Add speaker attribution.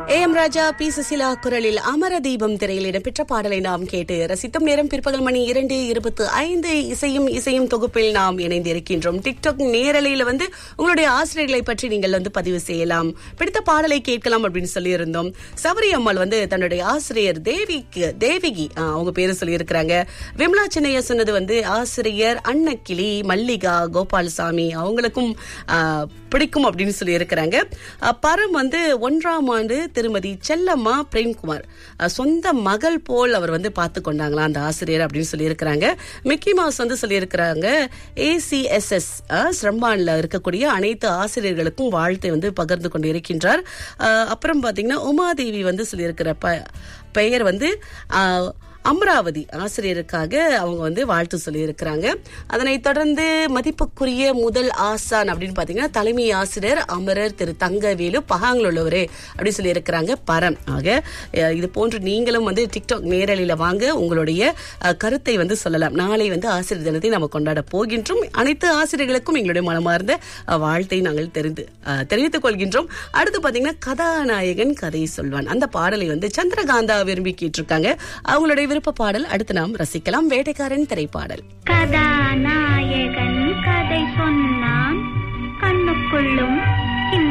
Speaker 1: ஏ M Raja P Susheela குரலில் அமர தீபம் திரையில் இடம்பெற்ற பாடலை நாம் கேட்டு ரசித்தும் நேரம் பிற்பகல் மணி இரண்டு இருபத்து ஐந்து இசையும் இசையும் தொகுப்பில் நாம் இணைந்திருக்கின்றோம் டிக்டாக் நேரலையில வந்து உங்களுடைய ஆசிரியர்களை பற்றி நீங்கள் வந்து பதிவு செய்யலாம் பிடித்த பாடலை கேட்கலாம் அப்படின்னு சொல்லியிருந்தோம் சபரி அம்மாள் வந்து தன்னுடைய ஆசிரியர் தேவிக்கு தேவிகி ஆ, அவங்க பேரு சொல்லியிருக்கிறாங்க விமலா சின்னையா சொன்னது வந்து ஆசிரியர் அன்னக்கிளி மல்லிகா கோபாலசாமி அவங்களுக்கும் ஆ, பிடிக்கும் அப்படின்னு சொல்லி இருக்கிறாங்க பரம் வந்து ஒன்றாம் ஆண்டு திருமதி செல்லம்மா பிரேம்குமார் அஹ், சொந்த மகள் போல் அவர் வந்து பார்த்து கொண்டாங்களா அந்த ஆசிரியர் அப்படின்னு சொல்லி இருக்கிறாங்க மிக்கி மவுஸ் வந்து சொல்லியிருக்கிறாங்க ஏசிஎஸ்எஸ் ஸ்ரம்பான்ல இருக்கக்கூடிய அனைத்து ஆசிரியர்களுக்கும் வாழ்த்தை வந்து பகிர்ந்து கொண்டு இருக்கின்றார் அஹ், அப்புறம் பாத்தீங்கன்னா உமாதேவி வந்து சொல்லியிருக்கிற ப- பெயர் வந்து அஹ், அமராவதி ஆசிரியருக்காக அவங்க வந்து வாழ்த்து சொல்லியிருக்கிறாங்க அதனைத் தொடர்ந்து மதிப்புக்குரிய முதல் ஆசான் அப்படின்னு பாத்தீங்கன்னா தலைமை ஆசிரியர் அமரர் திரு தங்கவேலு பகாங்கில் உள்ளவரே அப்படி சொல்லியிருக்கிறாங்க பரம் ஆக அஹ், இது போன்று நீங்களும் வந்து டிக்டாக் நேரலையில வாங்க உங்களுடைய அஹ், கருத்தை வந்து சொல்லலாம் நாளை வந்து ஆசிரியர் தினத்தை நம்ம கொண்டாட போகின்றோம் அனைத்து ஆசிரியர்களுக்கும் எங்களுடைய மனமார்ந்த அஹ், வாழ்த்தை நாங்கள் தெரிந்து அஹ், தெரிவித்துக் கொள்கின்றோம் அடுத்து பாத்தீங்கன்னா கதாநாயகன் கதை சொல்வான் அந்த பாடலை வந்து சந்திரகாந்தா விரும்பி கேட்டிருக்காங்க அவங்களுடைய விருப்ப பாடல் அடுத்து நாம் ரசிக்கலாம் வேட்டைக்காரன் திரைப்பாடல்
Speaker 2: கதாநாயகன்